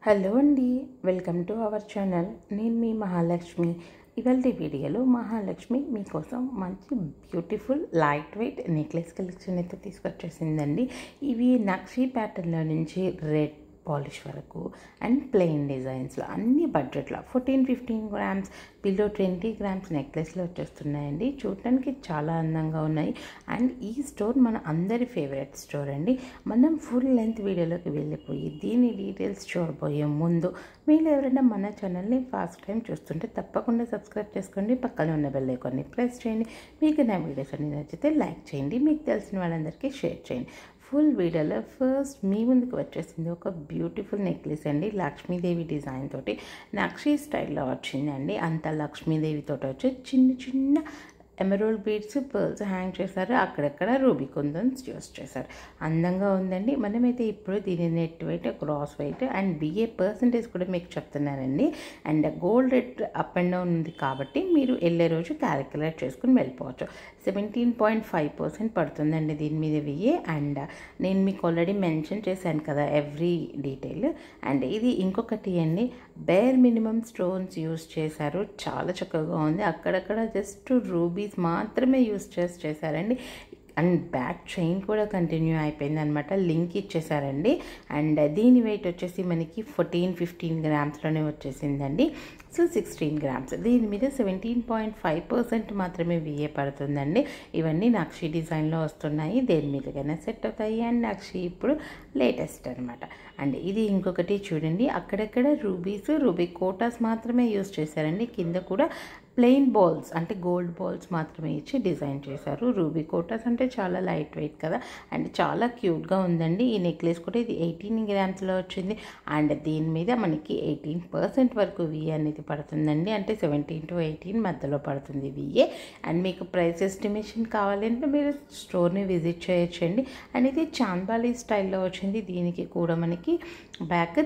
hello అండి welcome to our channel నేను మీ మహాలక్ష్మి ఇవాళ వీడియోలో మహాలక్ష్మి మీకోసం మంచి beautiful light weight necklace collection అయితే తీసుకొచ్చేసిందండి ఇవి నక్షీ ప్యాటర్న్లో నుంచి రెడ్ పాలిష్ వరకు అండ్ ప్లెయిన్ డిజైన్స్లో అన్ని బడ్జెట్లో fourteen fifteen grams below twenty grams నెక్లెస్లు వచ్చేస్తున్నాయండి చూడటానికి చాలా అందంగా ఉన్నాయి అండ్ ఈ స్టోర్ మన అందరి ఫేవరెట్ స్టోర్ అండి మనం ఫుల్ లెంత్ వీడియోలోకి వెళ్ళిపోయి దీని డీటెయిల్స్ చూడబోయే ముందు మీరు ఎవరైనా మన ఛానల్ని ఫస్ట్ టైం చూస్తుంటే తప్పకుండా సబ్స్క్రైబ్ చేసుకోండి పక్కన ఉన్న బెల్ ఐకాన్ని ప్రెస్ చేయండి మీకు నా వీడియోస్ అన్ని నచ్చితే లైక్ చేయండి మీకు తెలిసిన వాళ్ళందరికీ షేర్ చేయండి ఫుల్ వీడియోలో ఫస్ట్ మీ ముందుకు వచ్చేసింది ఒక బ్యూటిఫుల్ నెక్లెస్ అండి లక్ష్మీదేవి డిజైన్ తోటి నక్షీ స్టైల్లో వచ్చిందండి అంత లక్ష్మీదేవితో వచ్చి చిన్న చిన్న ఎమరోల్డ్ బీడ్స్ పర్ల్స్ హ్యాంగ్ చేశారు అక్కడక్కడ రూబీ కుందన్స్ యూస్ చేశారు అందంగా ఉందండి మనమైతే ఇప్పుడు దీని net weight gross weight and VA percentage కూడా మీకు చెప్తున్నానండి and gold rate up and down ఉంది కాబట్టి మీరు వెళ్ళే రోజు క్యాలిక్యులేట్ చేసుకుని వెళ్ళిపోవచ్చు సెవెంటీన్ పాయింట్ ఫైవ్ పర్సెంట్ పడుతుందండి దీని మీద విఏ అండ్ నేను మీకు ఆల్రెడీ మెన్షన్ చేశాను కదా ఎవ్రీ డీటెయిల్ అండ్ ఇది ఇంకొకటి అండి బేర్ మినిమం స్టోన్స్ యూస్ చేశారు చాలా చక్కగా ఉంది అక్కడక్కడ జస్ట్ రూబీస్ మాత్రమే యూస్ చేసి చేశారండి అండ్ బ్యాక్ చైన్ కూడా కంటిన్యూ అయిపోయింది అనమాట లింక్ ఇచ్చేసారండి అండ్ దీని వెయిట్ వచ్చేసి మనకి ఫోర్టీన్ ఫిఫ్టీన్ గ్రామ్స్లోనే వచ్చేసిందండి సో సిక్స్టీన్ గ్రామ్స్ దీని మీద సెవెంటీన్ పాయింట్ ఫైవ్ పర్సెంట్ మాత్రమే విఏ పడుతుందండి ఇవన్నీ నక్షి డిజైన్లో వస్తున్నాయి దేని మీదకైనా సెట్ అవుతాయి అండ్ నక్షి ఇప్పుడు లేటెస్ట్ అనమాట అండ్ ఇది ఇంకొకటి చూడండి అక్కడక్కడ రూబీస్ రూబీ కోటాస్ మాత్రమే యూస్ చేశారండి కింద కూడా ప్లెయిన్ బాల్స్ అంటే గోల్డ్ బాల్స్ మాత్రమే ఇచ్చి డిజైన్ చేశారు రూబీ కోటాస్ అంటే చాలా లైట్ వెయిట్ కదా అండ్ చాలా క్యూట్గా ఉందండి ఈ నెక్లెస్ కూడా ఇది ఎయిటీన్ గ్రామ్స్లో వచ్చింది అండ్ దీని మీద మనకి ఎయిటీన్ పర్సెంట్ వరకు విఏ అనేది పడుతుందండి అంటే సెవెంటీన్ టు ఎయిటీన్ మధ్యలో పడుతుంది విఏ అండ్ మీకు ప్రైస్ ఎస్టిమేషన్ కావాలంటే మీరు స్టోర్ని విజిట్ చేయొచ్చండి అండ్ ఇది చాందాలి స్టైల్లో వచ్చింది దీనికి కూడా మనకి బ్యాక్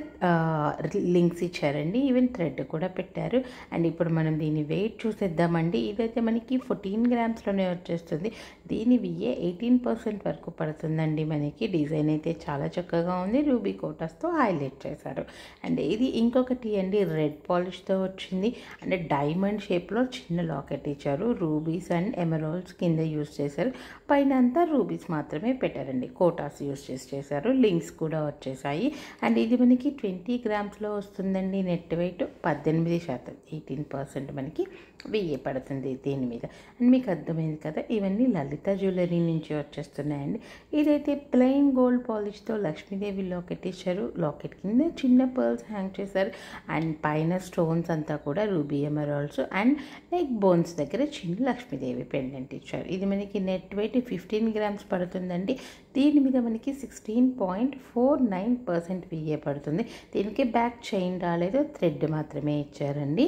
లింక్స్ ఇచ్చారండి ఈవెన్ థ్రెడ్ కూడా పెట్టారు అండ్ ఇప్పుడు మనం దీని వెయిట్ చూసేద్దామండి ఇదైతే మనకి ఫోర్టీన్ గ్రామ్స్లోనే వచ్చేస్తుంది దీని విఏ ఎయిటీన్ పర్సెంట్ వరకు పడుతుందండి మనకి డిజైన్ అయితే చాలా చక్కగా ఉంది రూబీ కోటాస్తో హైలైట్ చేశారు అండ్ ఇది ఇంకొకటి అండి రెడ్ పాలిష్తో వచ్చింది అండ్ డైమండ్ షేప్లో చిన్న లాకెట్ ఇచ్చారు రూబీస్ అండ్ ఎమరాల్డ్స్ కింద యూస్ చేశారు పైన అంతా రూబీస్ మాత్రమే పెట్టారండి కోటాస్ యూస్ చేసి చేశారు లింక్స్ కూడా వచ్చేసాయి అండ్ ఇది మనకి ట్వంటీ గ్రామ్స్లో వస్తుందండి నెట్ వెయిట్ పద్దెనిమిది శాతం ఎయిటీన్ పర్సెంట్ మనకి వెయ్యి పడుతుంది దీని మీద అండ్ మీకు అర్థమైంది కదా ఇవన్నీ లలిత జ్యువెలరీ నుంచి వచ్చేస్తున్నాయండి ఇదైతే ప్లెయిన్ గోల్డ్ పాలిష్తో లక్ష్మీదేవి లాకెట్ ఇచ్చారు లాకెట్ కింద చిన్న పర్ల్స్ హ్యాంగ్ చేశారు అండ్ పైన స్టోన్స్ అంతా కూడా ruby emeralds and neck bones దగ్గర చిన్న లక్ష్మీదేవి పెండెంట్ ఇచ్చారు ఇది మనకి నెట్ వెయిట్ ఫిఫ్టీన్ గ్రామ్స్ పడుతుందండి దీని మీద మనకి sixteen point four nine percent VA పడుతుంది దీనికి బ్యాక్ చైన్ రాలేదు థ్రెడ్ మాత్రమే ఇచ్చారండి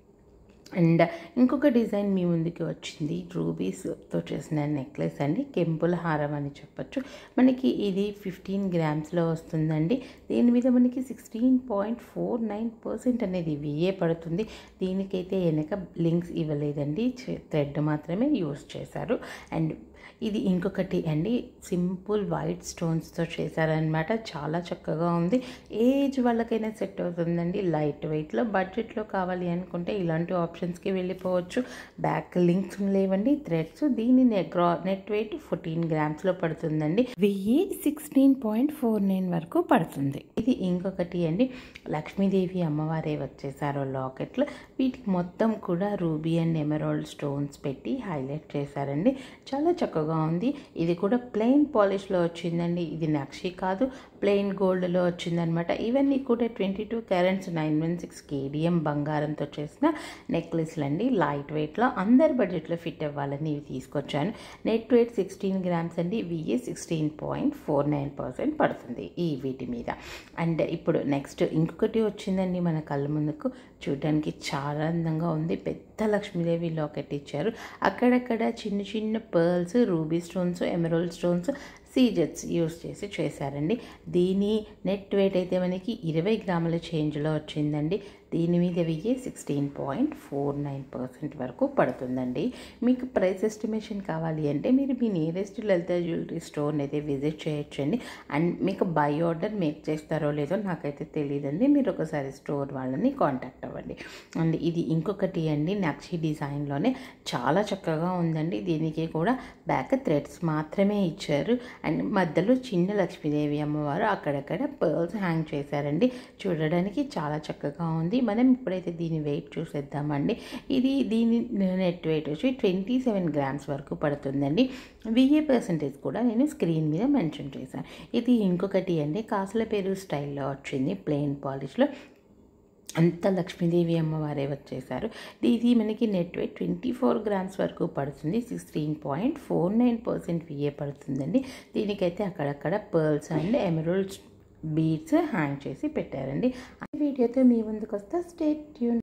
అండ్ ఇంకొక డిజైన్ మీ ముందుకి వచ్చింది రూబీస్తో చేసిన నెక్లెస్ అండి కెంపుల హారం అని చెప్పొచ్చు మనకి ఇది ఫిఫ్టీన్ గ్రామ్స్లో వస్తుందండి దీని మీద మనకి sixteen point four nine percent అనేది విఏ పడుతుంది దీనికైతే వెనక లింక్స్ ఇవ్వలేదండి థ్రెడ్ మాత్రమే యూస్ చేశారు అండ్ ఇది ఇంకొకటి అండి సింపుల్ వైట్ స్టోన్స్తో చేశారనమాట చాలా చక్కగా ఉంది ఏజ్ వాళ్ళకైనా సెట్ అవుతుందండి లైట్ వెయిట్లో బడ్జెట్లో కావాలి అనుకుంటే ఇలాంటి ఆప్షన్స్కి వెళ్ళిపోవచ్చు బ్యాక్ లింక్స్ లేవండి థ్రెడ్స్ దీని నెగ్రా నెట్ వెయిట్ ఫోర్టీన్ గ్రామ్స్లో పడుతుందండి వెయ్యి సిక్స్టీన్ పాయింట్ ఫోర్ నైన్ వరకు పడుతుంది ఇది ఇంకొకటి అండి లక్ష్మీదేవి అమ్మవారే వచ్చేసారో లాకెట్లు వీటికి మొత్తం కూడా రూబీ అండ్ ఎమరాల్డ్ స్టోన్స్ పెట్టి హైలైట్ చేశారండి చాలా చక్కగా ఉంది ఇది కూడా ప్లెయిన్ పాలిష్లో వచ్చిందండి ఇది నక్షి కాదు ప్లెయిన్ గోల్డ్లో వచ్చిందనమాట ఇవన్నీ కూడా twenty two carats nine one six KDM బంగారంతో చేసిన నెక్లెస్లు అండి లైట్ వెయిట్లో అందరి బడ్జెట్లో ఫిట్ అవ్వాలని ఇవి తీసుకొచ్చాను నెట్ వెయిట్ సిక్స్టీన్ గ్రామ్స్ అండి VA sixteen point four nine percent పడుతుంది ఈ వీటి మీద అండ్ ఇప్పుడు నెక్స్ట్ ఇంకొకటి వచ్చిందండి మన కళ్ళ ముందుకు చూడడానికి చాలా అందంగా ఉంది పెద్ద లక్ష్మీదేవి లాకెట్ ఇచ్చారు అక్కడక్కడ చిన్న చిన్న pearls ruby stones emerald stones సీజెట్స్ యూస్ చేసి చేశారండి దీని నెట్ వెయిట్ అయితే మనకి ఇరవై గ్రాముల చేంజ్లో వచ్చిందండి దీని మీద వెయ్యి sixteen point four nine percent వరకు పడుతుందండి మీకు ప్రైస్ ఎస్టిమేషన్ కావాలి అంటే మీరు మీ నియరెస్ట్ లలిత జ్యువెలరీ స్టోర్ని అయితే విజిట్ చేయొచ్చండి అండ్ మీకు బై ఆర్డర్ మేక్ చేస్తారో లేదో నాకైతే తెలియదండి మీరు ఒకసారి స్టోర్ వాళ్ళని కాంటాక్ట్ అవ్వండి అండ్ ఇది ఇంకొకటి అండి నక్షి డిజైన్లోనే చాలా చక్కగా ఉందండి దీనికి కూడా బ్యాక్ థ్రెడ్స్ మాత్రమే ఇచ్చారు అండ్ మధ్యలో చిన్న లక్ష్మీదేవి అమ్మవారు అక్కడక్కడ పర్ల్స్ హ్యాంగ్ చేశారండి చూడడానికి చాలా చక్కగా ఉంది మనం ఇప్పుడైతే దీని వెయిట్ చూసేద్దామండి ఇది దీని నెట్ వెయిట్ వచ్చి ట్వంటీ సెవెన్ గ్రామ్స్ వరకు పడుతుందండి వెయ్యి పర్సెంటేజ్ కూడా నేను స్క్రీన్ మీద మెన్షన్ చేశాను ఇది ఇంకొకటి అండి కాసుల పేరు స్టైల్లో వచ్చింది ప్లెయిన్ పాలిష్లో అంత లక్ష్మీదేవి అమ్మవారే వచ్చేసారు ఇది మనకి net weight twenty four grams వరకు పడుతుంది sixteen point four nine percent విఏ పడుతుందండి దీనికైతే అక్కడక్కడ pearls and emeralds beads hang చేసి పెట్టారండి ఈ వీడియోతో మీ ముందుకు వస్తా స్టేట్ ట్యూన్